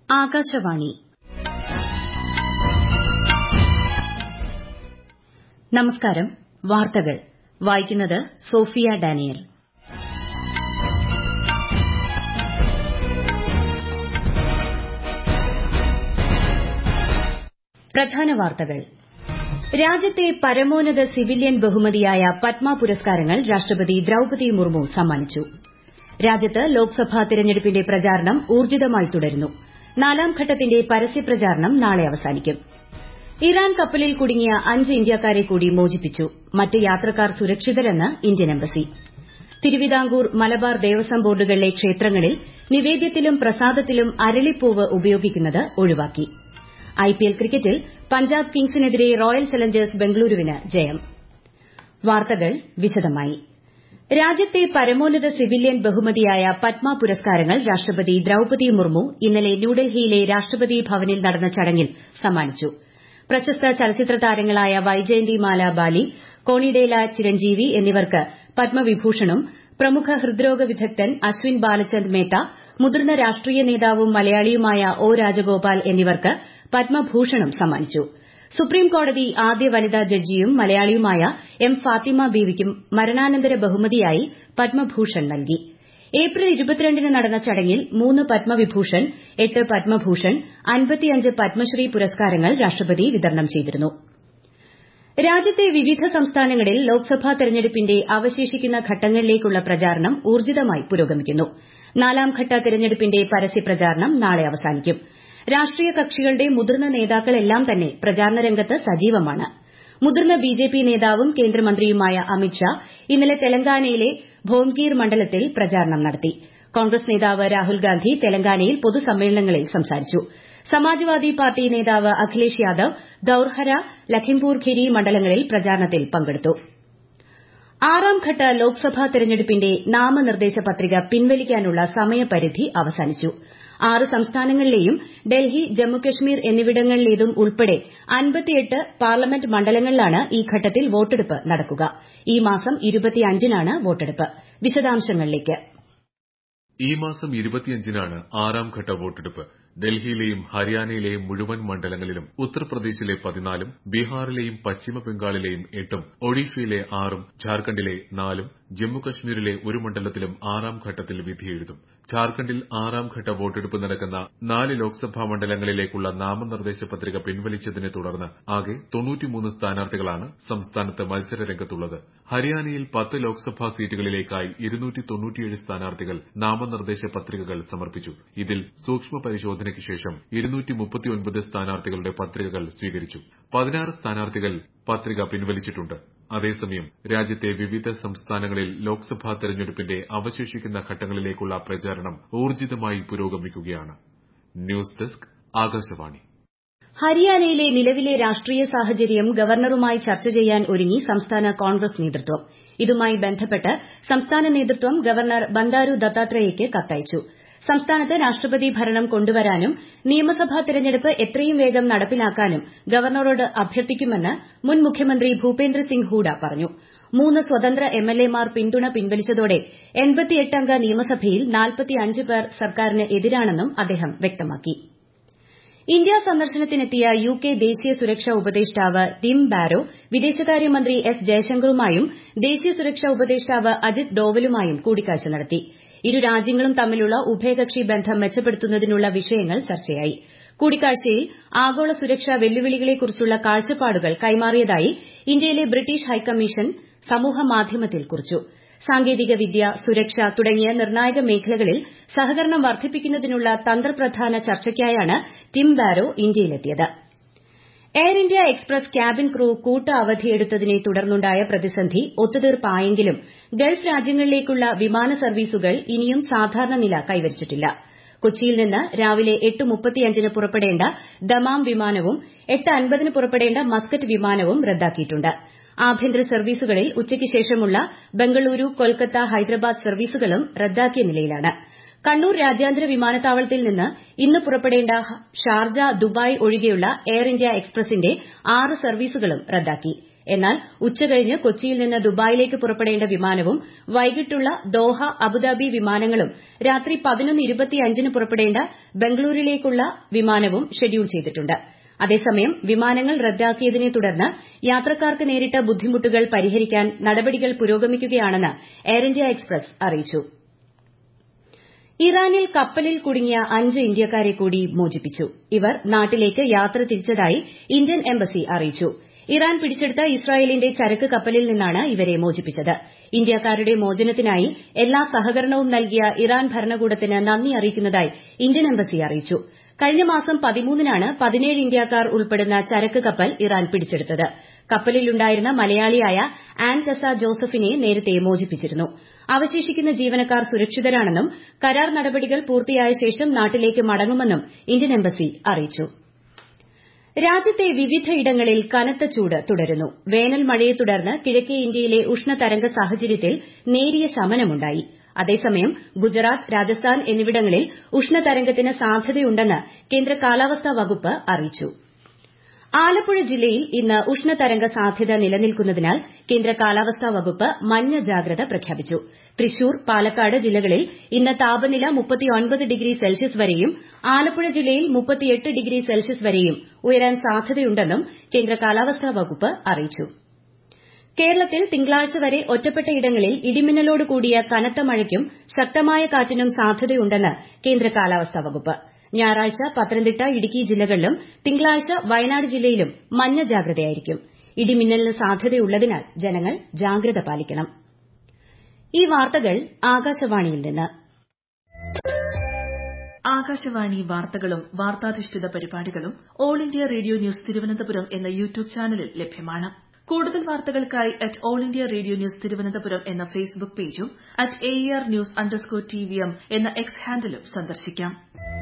ആകാശവാണി നമസ്കാരം വാർത്തകൾ വായിക്കുന്നത് സോഫിയ ഡാനിയൽ പ്രധാന വാർത്തകൾ രാജ്യത്തെ പരമോന്നത സിവിലിയൻ ബഹുമതിയായ പത്മ പുരസ്കാരങ്ങൾ രാഷ്ട്രപതി ദ്രൌപതി മുർമു സമ്മാനിച്ചു രാജ്യത്ത് ലോക്സഭാ തെരഞ്ഞെടുപ്പിന്റെ പ്രചാരണം ഊർജ്ജിതമായി തുടരുന്നു നാലാം ഘട്ടത്തിന്റെ പരസ്യപ്രചാരണം നാളെ അവസാനിക്കും ഇറാൻ കപ്പലിൽ കുടുങ്ങിയ അഞ്ച് ഇന്ത്യക്കാരെ കൂടി മോചിപ്പിച്ചു മറ്റ് യാത്രക്കാർ സുരക്ഷിതരെന്ന് ഇന്ത്യൻ എംബസി തിരുവിതാംകൂർ മലബാർ ദേവസ്വം ബോർഡുകളിലെ ക്ഷേത്രങ്ങളിൽ നിവേദ്യത്തിലും പ്രസാദത്തിലും അരളിപ്പൂവ് ഉപയോഗിക്കുന്നത് ഒഴിവാക്കി ഐപിഎൽ ക്രിക്കറ്റിൽ പഞ്ചാബ് കിങ്സിനെതിരെ റോയൽ ചലഞ്ചേഴ്സ് ബംഗളൂരുവിന് ജയം വാർത്തകൾ വിശദമായി രാജ്യത്തെ പരമോന്നത സിവിലിയൻ ബഹുമതിയായ പത്മ പുരസ്കാരങ്ങൾ രാഷ്ട്രപതി ദ്രൌപതി മുർമു ഇന്നലെ ന്യൂഡൽഹിയിലെ രാഷ്ട്രപതി ഭവനിൽ നടന്ന ചടങ്ങിൽ സമ്മാനിച്ചു പ്രശസ്ത ചലച്ചിത്ര താരങ്ങളായ വൈജയന്തിമാല ബാലി കോണിഡേല ചിരഞ്ജീവി എന്നിവർക്ക് പത്മവിഭൂഷണും പ്രമുഖ ഹൃദ്രോഗ വിദഗ്ധൻ അശ്വിൻ ബാലചന്ദ് മേത്ത മുതിർന്ന രാഷ്ട്രീയ നേതാവും മലയാളിയുമായ ഒ രാജഗോപാൽ എന്നിവർക്ക് പത്മഭൂഷണും സമ്മാനിച്ചു സുപ്രീംകോടതി ആദ്യ വനിതാ ജഡ്ജിയും മലയാളിയുമായ എം ഫാത്തിമ ബീവിക്കും മരണാനന്തര ബഹുമതിയായി പത്മഭൂഷൺ നൽകി ഏപ്രിൽ ഇരുപത്തിരണ്ടിന് നടന്ന ചടങ്ങിൽ മൂന്ന് പത്മവിഭൂഷൺ എട്ട് പത്മഭൂഷൺ അൻപത്തിയഞ്ച് പത്മശ്രീ പുരസ്കാരങ്ങൾ രാഷ്ട്രപതി വിതരണം ചെയ്തിരുന്നു രാജ്യത്തെ വിവിധ സംസ്ഥാനങ്ങളിൽ ലോക്സഭാ തെരഞ്ഞെടുപ്പിന്റെ അവശേഷിക്കുന്ന ഘട്ടങ്ങളിലേക്കുള്ള പ്രചാരണം ഊർജ്ജിതമായി പുരോഗമിക്കുന്നു നാലാംഘട്ട തെരഞ്ഞെടുപ്പിന്റെ പരസ്യപ്രചാരണം നാളെ അവസാനിക്കും രാഷ്ട്രീയ കക്ഷികളുടെ മുതിർന്ന നേതാക്കളെല്ലാം തന്നെ പ്രചാരണ രംഗത്ത് സജീവമാണ് മുതിർന്ന ബിജെപി നേതാവും കേന്ദ്രമന്ത്രിയുമായ അമിത്ഷാ ഇന്നലെ തെലങ്കാനയിലെ ഭോംഗീർ മണ്ഡലത്തിൽ പ്രചാരണം നടത്തി കോൺഗ്രസ് നേതാവ് രാഹുൽഗാന്ധി തെലങ്കാനയിൽ പൊതുസമ്മേളനങ്ങളിൽ സംസാരിച്ചു സമാജ്വാദി പാർട്ടി നേതാവ് അഖിലേഷ് യാദവ് ദൌർഹര ലഖിംപൂർ ഖിരി മണ്ഡലങ്ങളിൽ പ്രചാരണത്തിൽ പങ്കെടുത്തു ആറാംഘട്ട ലോക്സഭാ തെരഞ്ഞെടുപ്പിന്റെ നാമനിർദ്ദേശ പത്രിക പിൻവലിക്കാനുള്ള സമയപരിധി അവസാനിച്ചു ആറ് സംസ്ഥാനങ്ങളിലെയും ഡൽഹി ജമ്മുകശ്മീർ എന്നിവിടങ്ങളിലേതും ഉൾപ്പെടെ അൻപത്തിയെട്ട് പാർലമെന്റ് മണ്ഡലങ്ങളിലാണ് ഈ ഘട്ടത്തിൽ വോട്ടെടുപ്പ് നടക്കുക ഈ മാസം ഇരുപത്തിയഞ്ചിനാണ് വോട്ടെടുപ്പ് വിശദാംശങ്ങളിലേക്ക് ഈ മാസം ഇരുപത്തിയഞ്ചിനാണ് ആറാം ഘട്ട വോട്ടെടുപ്പ് ഡൽഹിയിലെയും ഹരിയാനയിലെയും മുഴുവൻ മണ്ഡലങ്ങളിലും ഉത്തർപ്രദേശിലെ പതിനാലും ബീഹാറിലെയും പശ്ചിമ ബംഗാളിലെയും എട്ടും ഒഡീഷയിലെ ആറും ഝാർഖണ്ഡിലെ നാലും ജമ്മുകശ്മീരിലെ ഒരു മണ്ഡലത്തിലും ആറാം ഘട്ടത്തിൽ വിധിയെഴുതും ഝാർഖണ്ഡിൽ ആറാം ഘട്ട വോട്ടെടുപ്പ് നടക്കുന്ന നാല് ലോക്സഭാ മണ്ഡലങ്ങളിലേക്കുള്ള നാമനിർദ്ദേശ പത്രിക പിൻവലിച്ചതിനെ തുടർന്ന് ആകെ സ്ഥാനാർത്ഥികളാണ് സംസ്ഥാനത്ത് മത്സര രംഗത്തുള്ളത് ഹരിയാനയിൽ പത്ത് ലോക്സഭാ സീറ്റുകളിലേക്കായി സ്ഥാനാർത്ഥികൾ നാമനിർദ്ദേശ പത്രികകൾ സമർപ്പിച്ചു ഇതിൽ സൂക്ഷ്മ പരിശോധനയ്ക്ക് ശേഷം സ്ഥാനാർത്ഥികളുടെ പത്രികകൾ സ്വീകരിച്ചു പതിനാറ് സ്ഥാനാർത്ഥികൾ പത്രിക പിൻവലിച്ചിട്ടുണ്ട് അതേസമയം രാജ്യത്തെ വിവിധ സംസ്ഥാനങ്ങളിൽ ലോക്സഭാ തെരഞ്ഞെടുപ്പിന്റെ അവശേഷിക്കുന്ന ഘട്ടങ്ങളിലേക്കുള്ള പ്രചാരണം ഊർജ്ജിതമായി പുരോഗമിക്കുകയാണ് ന്യൂസ് ഡെസ്ക് ആകാശവാണി ഹരിയാനയിലെ നിലവിലെ രാഷ്ട്രീയ സാഹചര്യം ഗവർണറുമായി ചർച്ച ചെയ്യാൻ ഒരുങ്ങി സംസ്ഥാന കോൺഗ്രസ് നേതൃത്വം ഇതുമായി ബന്ധപ്പെട്ട് സംസ്ഥാന നേതൃത്വം ഗവർണർ ബന്ദാരു ദത്താത്രേയയ്ക്ക് കത്തയച്ചു സംസ്ഥാനത്ത് രാഷ്ട്രപതി ഭരണം കൊണ്ടുവരാനും നിയമസഭാ തെരഞ്ഞെടുപ്പ് എത്രയും വേഗം നടപ്പിലാക്കാനും ഗവർണറോട് അഭ്യർത്ഥിക്കുമെന്ന് മുൻ മുഖ്യമന്ത്രി ഭൂപേന്ദ്ര സിംഗ് ഹൂഡ പറഞ്ഞു മൂന്ന് സ്വതന്ത്ര എംഎൽഎമാർ പിന്തുണ പിൻവലിച്ചതോടെ അംഗ നിയമസഭയിൽ പേർ സർക്കാരിന് എതിരാണെന്നും അദ്ദേഹം വ്യക്തമാക്കി ഇന്ത്യ സന്ദർശനത്തിനെത്തിയ യു കെ ദേശീയ സുരക്ഷാ ഉപദേഷ്ടാവ് ടിം ബാരോ വിദേശകാര്യമന്ത്രി എസ് ജയശങ്കറുമായും ദേശീയ സുരക്ഷാ ഉപദേഷ്ടാവ് അജിത് ഡോവലുമായും കൂടിക്കാഴ്ച നടത്തി ഇരു രാജ്യങ്ങളും തമ്മിലുള്ള ഉഭയകക്ഷി ബന്ധം മെച്ചപ്പെടുത്തുന്നതിനുള്ള വിഷയങ്ങൾ ചർച്ചയായി കൂടിക്കാഴ്ചയിൽ ആഗോള സുരക്ഷാ വെല്ലുവിളികളെക്കുറിച്ചുള്ള കാഴ്ചപ്പാടുകൾ കൈമാറിയതായി ഇന്ത്യയിലെ ബ്രിട്ടീഷ് ഹൈക്കമ്മീഷൻ സമൂഹമാധ്യമത്തിൽ കുറിച്ചു സാങ്കേതിക വിദ്യ സുരക്ഷ തുടങ്ങിയ നിർണായക മേഖലകളിൽ സഹകരണം വർദ്ധിപ്പിക്കുന്നതിനുള്ള തന്ത്രപ്രധാന ചർച്ചയ്ക്കായാണ് ടിം ബാരോ ഇന്ത്യയിലെത്തിയത് air India express cabin crew കൂട്ട അവധിയെടുത്തതിനെ തുടർന്നുണ്ടായ പ്രതിസന്ധി ഒത്തുതീർപ്പായെങ്കിലും ഗൾഫ് രാജ്യങ്ങളിലേക്കുള്ള വിമാന സർവീസുകൾ ഇനിയും സാധാരണ നില കൈവരിച്ചിട്ടില്ല കൊച്ചിയിൽ നിന്ന് രാവിലെ എട്ട് മുപ്പത്തിയഞ്ചിന് പുറപ്പെടേണ്ട ദമാം വിമാനവും എട്ട് അൻപതിന് പുറപ്പെടേണ്ട മസ്കറ്റ് വിമാനവും റദ്ദാക്കിയിട്ടുണ്ട് ആഭ്യന്തര സർവീസുകളിൽ ഉച്ചയ്ക്ക് ശേഷമുള്ള ബംഗളൂരു കൊൽക്കത്ത ഹൈദരാബാദ് സർവീസുകളും റദ്ദാക്കിയ നിലയിലാണ് കണ്ണൂർ രാജ്യാന്തര വിമാനത്താവളത്തിൽ നിന്ന് ഇന്ന് പുറപ്പെടേണ്ട ഷാർജ ദുബായ് ഒഴികെയുള്ള എയർ ഇന്ത്യ എക്സ്പ്രസിന്റെ ആറ് സർവീസുകളും റദ്ദാക്കി എന്നാൽ ഉച്ചകഴിഞ്ഞ് കൊച്ചിയിൽ നിന്ന് ദുബായിലേക്ക് പുറപ്പെടേണ്ട വിമാനവും വൈകിട്ടുള്ള ദോഹ അബുദാബി വിമാനങ്ങളും രാത്രി ന് പുറപ്പെടേണ്ട ബംഗളൂരുവിലേക്കുള്ള വിമാനവും ഷെഡ്യൂൾ ചെയ്തിട്ടുണ്ട് അതേസമയം വിമാനങ്ങൾ റദ്ദാക്കിയതിനെ തുടർന്ന് യാത്രക്കാർക്ക് നേരിട്ട ബുദ്ധിമുട്ടുകൾ പരിഹരിക്കാൻ നടപടികൾ പുരോഗമിക്കുകയാണെന്ന് എയർ ഇന്ത്യ എക്സ്പ്രസ് അറിയിച്ചു ഇറാനിൽ കപ്പലിൽ കുടുങ്ങിയ അഞ്ച് ഇന്ത്യക്കാരെ കൂടി മോചിപ്പിച്ചു ഇവർ നാട്ടിലേക്ക് യാത്ര തിരിച്ചതായി ഇന്ത്യൻ എംബസി അറിയിച്ചു ഇറാൻ പിടിച്ചെടുത്ത ഇസ്രായേലിന്റെ ചരക്ക് കപ്പലിൽ നിന്നാണ് ഇവരെ മോചിപ്പിച്ചത് ഇന്ത്യക്കാരുടെ മോചനത്തിനായി എല്ലാ സഹകരണവും നൽകിയ ഇറാൻ ഭരണകൂടത്തിന് നന്ദി അറിയിക്കുന്നതായി ഇന്ത്യൻ എംബസി അറിയിച്ചു കഴിഞ്ഞ മാസം പതിമൂന്നിനാണ് പതിനേഴ് ഇന്ത്യക്കാർ ഉൾപ്പെടുന്ന ചരക്ക് കപ്പൽ ഇറാൻ പിടിച്ചെടുത്തത് കപ്പലിലുണ്ടായിരുന്ന മലയാളിയായ ആൻ ടെസ ജോസഫിനെ നേരത്തെ മോചിപ്പിച്ചിരുന്നു അവശേഷിക്കുന്ന ജീവനക്കാർ സുരക്ഷിതരാണെന്നും കരാർ നടപടികൾ പൂർത്തിയായ ശേഷം നാട്ടിലേക്ക് മടങ്ങുമെന്നും ഇന്ത്യൻ എംബസി അറിയിച്ചു രാജ്യത്തെ വിവിധയിടങ്ങളിൽ കനത്ത ചൂട് തുടരുന്നു വേനൽ മഴയെ തുടർന്ന് കിഴക്കേ ഇന്ത്യയിലെ ഉഷ്ണതരംഗ സാഹചര്യത്തിൽ നേരിയ ശമനമുണ്ടായി അതേസമയം ഗുജറാത്ത് രാജസ്ഥാൻ എന്നിവിടങ്ങളിൽ ഉഷ്ണതരംഗത്തിന് സാധ്യതയുണ്ടെന്ന് കേന്ദ്ര കാലാവസ്ഥാ വകുപ്പ് അറിയിച്ചു ആലപ്പുഴ ജില്ലയിൽ ഇന്ന് ഉഷ്ണതരംഗ സാധ്യത നിലനിൽക്കുന്നതിനാൽ കേന്ദ്ര കാലാവസ്ഥാ വകുപ്പ് മഞ്ഞ ജാഗ്രത പ്രഖ്യാപിച്ചു തൃശൂർ പാലക്കാട് ജില്ലകളിൽ ഇന്ന് താപനില ഡിഗ്രി സെൽഷ്യസ് വരെയും ആലപ്പുഴ ജില്ലയിൽ ഡിഗ്രി സെൽഷ്യസ് വരെയും ഉയരാൻ സാധ്യതയുണ്ടെന്നും കേന്ദ്ര കാലാവസ്ഥാ വകുപ്പ് അറിയിച്ചു കേരളത്തിൽ തിങ്കളാഴ്ച വരെ ഒറ്റപ്പെട്ട ഇടങ്ങളിൽ ഇടിമിന്നലോട് കൂടിയ കനത്ത മഴയ്ക്കും ശക്തമായ കാറ്റിനും സാധ്യതയുണ്ടെന്ന് കേന്ദ്ര കാലാവസ്ഥാ വകുപ്പ് ഞായറാഴ്ച പത്തനംതിട്ട ഇടുക്കി ജില്ലകളിലും തിങ്കളാഴ്ച വയനാട് ജില്ലയിലും മഞ്ഞ ജാഗ്രതയായിരിക്കും ഇടിമിന്നലിന് സാധ്യതയുള്ളതിനാൽ ജനങ്ങൾ ജാഗ്രത പാലിക്കണം ഈ വാർത്തകൾ ആകാശവാണിയിൽ നിന്ന് ആകാശവാണി വാർത്തകളും വാർത്താധിഷ്ഠിത പരിപാടികളും all India radio news Thiruvananthapuram എന്ന യൂട്യൂബ് ചാനലിൽ ലഭ്യമാണ് കൂടുതൽ വാർത്തകൾക്കായി at all India radio news Thiruvananthapuram എന്ന ഫേസ്ബുക്ക് പേജും at A R news underscore T V M എന്ന എക്സ് ഹാൻഡിലും സന്ദർശിക്കാം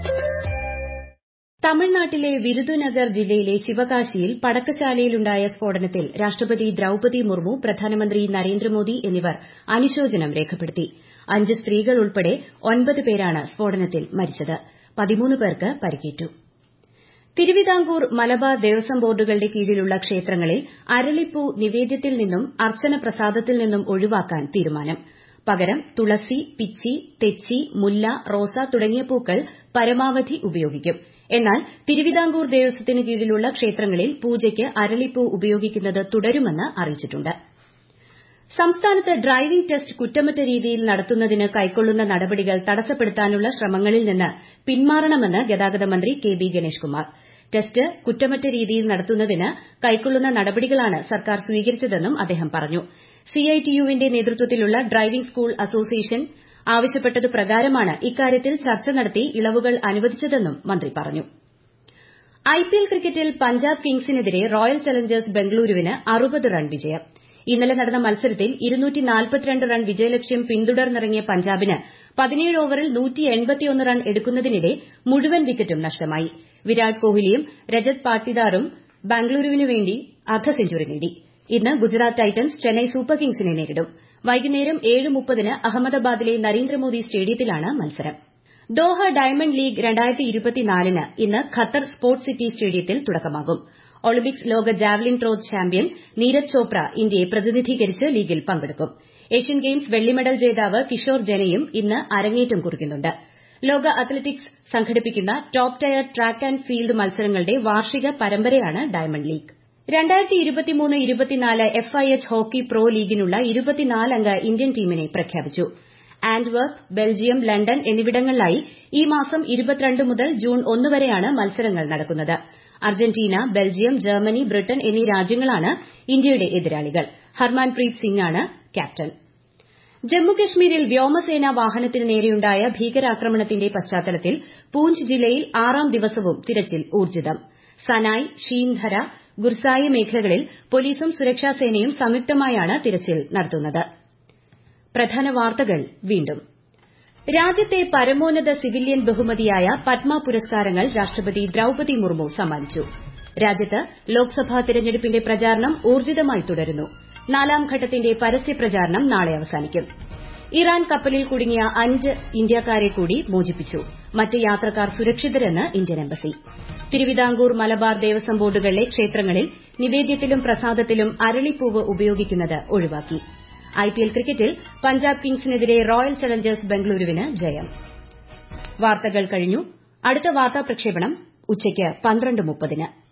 തമിഴ്നാട്ടിലെ വിരുദുനഗർ ജില്ലയിലെ ശിവകാശിയിൽ പടക്കശാലയിലുണ്ടായ സ്ഫോടനത്തിൽ രാഷ്ട്രപതി ദ്രൌപതി മുർമു പ്രധാനമന്ത്രി നരേന്ദ്രമോദി എന്നിവർ അനുശോചനം രേഖപ്പെടുത്തി അഞ്ച് സ്ത്രീകൾ ഉൾപ്പെടെ ഒൻപത് പേരാണ് സ്ഫോടനത്തിൽ മരിച്ചത് പതിമൂന്ന് പേർക്ക് പരിക്കേറ്റു തിരുവിതാംകൂർ മലബാർ ദേവസ്വം ബോർഡുകളുടെ കീഴിലുള്ള ക്ഷേത്രങ്ങളിൽ അരളിപ്പൂ നിവേദ്യത്തിൽ നിന്നും അർച്ചന പ്രസാദത്തിൽ നിന്നും ഒഴിവാക്കാൻ തീരുമാനം പകരം തുളസി പിച്ചി തെച്ചി മുല്ല റോസ തുടങ്ങിയ പൂക്കൾ പരമാവധി ഉപയോഗിക്കും എന്നാൽ തിരുവിതാംകൂർ ദേവസ്വത്തിന് കീഴിലുള്ള ക്ഷേത്രങ്ങളിൽ പൂജയ്ക്ക് അരളിപ്പൂ ഉപയോഗിക്കുന്നത് തുടരുമെന്ന് അറിയിച്ചിട്ടുണ്ട് സംസ്ഥാനത്ത് ഡ്രൈവിംഗ് ടെസ്റ്റ് കുറ്റമറ്റ രീതിയിൽ നടത്തുന്നതിന് കൈക്കൊള്ളുന്ന നടപടികൾ തടസ്സപ്പെടുത്താനുള്ള ശ്രമങ്ങളിൽ നിന്ന് പിന്മാറണമെന്ന് ഗതാഗത മന്ത്രി K B Ganesh Kumar test കുറ്റമറ്റ രീതിയിൽ നടത്തുന്നതിന് കൈക്കൊള്ളുന്ന നടപടികളാണ് സർക്കാർ സ്വീകരിച്ചതെന്നും അദ്ദേഹം പറഞ്ഞു സിഐടിയുവിന്റെ നേതൃത്വത്തിലുള്ള ഡ്രൈവിംഗ് സ്കൂൾ അസോസിയേഷൻ ആവശ്യപ്പെട്ടത് പ്രകാരമാണ് ഇക്കാര്യത്തിൽ ചർച്ച നടത്തി ഇളവുകൾ അനുവദിച്ചതെന്നും മന്ത്രി പറഞ്ഞു ഐപിഎൽ ക്രിക്കറ്റിൽ പഞ്ചാബ് കിങ്സിനെതിരെ റോയൽ ചലഞ്ചേഴ്സ് ബംഗളൂരുവിന് അറുപത് റൺ വിജയം ഇന്നലെ നടന്ന മത്സരത്തിൽ റൺ വിജയലക്ഷ്യം പിന്തുടർന്നിറങ്ങിയ പഞ്ചാബിന് പതിനേഴ് ഓവറിൽ റൺ എടുക്കുന്നതിനിടെ മുഴുവൻ വിക്കറ്റും നഷ്ടമായി വിരാട് കോഹ്ലിയും രജത് പാട്ടിദാറും ബംഗളൂരുവിന് വേണ്ടി അർദ്ധ സെഞ്ചുറി നേടി ഇന്ന് ഗുജറാത്ത് ടൈറ്റൻസ് ചെന്നൈ സൂപ്പർ കിങ്സിനെ നേരിടും വൈകുന്നേരം ഏഴ് മുപ്പതിന് അഹമ്മദാബാദിലെ നരേന്ദ്രമോദി സ്റ്റേഡിയത്തിലാണ് മത്സരം ദോഹ ഡയമണ്ട് ലീഗ് ന് ഇന്ന് ഖത്തർ സ്പോർട്സ് സിറ്റി സ്റ്റേഡിയത്തിൽ തുടക്കമാകും ഒളിമ്പിക്സ് ലോക javelin throw champion Neeraj Chopra ഇന്ത്യയെ പ്രതിനിധീകരിച്ച് ലീഗിൽ പങ്കെടുക്കും ഏഷ്യൻ ഗെയിംസ് വെള്ളി മെഡൽ ജേതാവ് കിഷോർ ജനയും ഇന്ന് അരങ്ങേറ്റം കുറിക്കുന്നുണ്ട് ലോക അത്ലറ്റിക്സ് സംഘടിപ്പിക്കുന്ന top tier track and field മത്സരങ്ങളുടെ വാർഷിക പരമ്പരയാണ് diamond league FIH hockey pro ലീഗിനുള്ള അംഗ ഇന്ത്യൻ ടീമിനെ പ്രഖ്യാപിച്ചു ആന്റ്വെർപ്പ് ബെൽജിയം ലണ്ടൻ എന്നിവിടങ്ങളിലായി ഈ മാസം മുതൽ ജൂൺ ഒന്ന് വരെയാണ് മത്സരങ്ങൾ നടക്കുന്നത് അർജന്റീന ബെൽജിയം ജർമ്മനി ബ്രിട്ടൻ എന്നീ രാജ്യങ്ങളാണ് ഇന്ത്യയുടെ എതിരാളികൾ ഹർമാൻപ്രീത് സിംഗാണ് ക്യാപ്റ്റൻ ജമ്മുകശ്മീരിൽ വ്യോമസേനാ വാഹനത്തിന് നേരെയുണ്ടായ ഭീകരാക്രമണത്തിന്റെ പശ്ചാത്തലത്തിൽ പൂഞ്ച് ജില്ലയിൽ ആറാം ദിവസവും തിരച്ചിൽ ഊർജ്ജിതം സനായ് ഷീൻധര ഗുർസായി മേഖലകളിൽ പോലീസും സുരക്ഷാസേനയും സംയുക്തമായാണ് തിരച്ചിൽ നടത്തുന്നത് പ്രധാന വാർത്തകൾ വീണ്ടും രാജ്യത്തെ പരമോന്നത സിവിലിയൻ ബഹുമതിയായ പത്മ പുരസ്കാരങ്ങൾ രാഷ്ട്രപതി ദ്രൌപതി മുർമു സമ്മാനിച്ചു രാജ്യത്ത് ലോക്സഭാ തെരഞ്ഞെടുപ്പിന്റെ പ്രചാരണം ഊർജ്ജിതമായി തുടരുന്നു നാലാം ഘട്ടത്തിന്റെ പരസ്യ പ്രചാരണം നാളെ അവസാനിക്കും ഇറാൻ കപ്പലിൽ കുടുങ്ങിയ അഞ്ച് ഇന്ത്യക്കാരെ കൂടി മോചിപ്പിച്ചു മറ്റ് യാത്രക്കാർ സുരക്ഷിതരെന്ന് ഇന്ത്യൻ എംബസി തിരുവിതാംകൂർ മലബാർ ദേവസ്വം ബോർഡുകളിലെ ക്ഷേത്രങ്ങളിൽ നിവേദ്യത്തിലും പ്രസാദത്തിലും അരളിപ്പൂവ് ഉപയോഗിക്കുന്നത് ഒഴിവാക്കി ഐപിഎൽ ക്രിക്കറ്റിൽ പഞ്ചാബ് കിങ്സിനെതിരെ റോയൽ ചലഞ്ചേഴ്സ് ബംഗളൂരുവിന് ജയം വാർത്തകൾ കഴിഞ്ഞു അടുത്ത വാർത്താ പ്രക്ഷേപണം ഉച്ചയ്ക്ക് പന്ത്രണ്ട് മുപ്പതിന്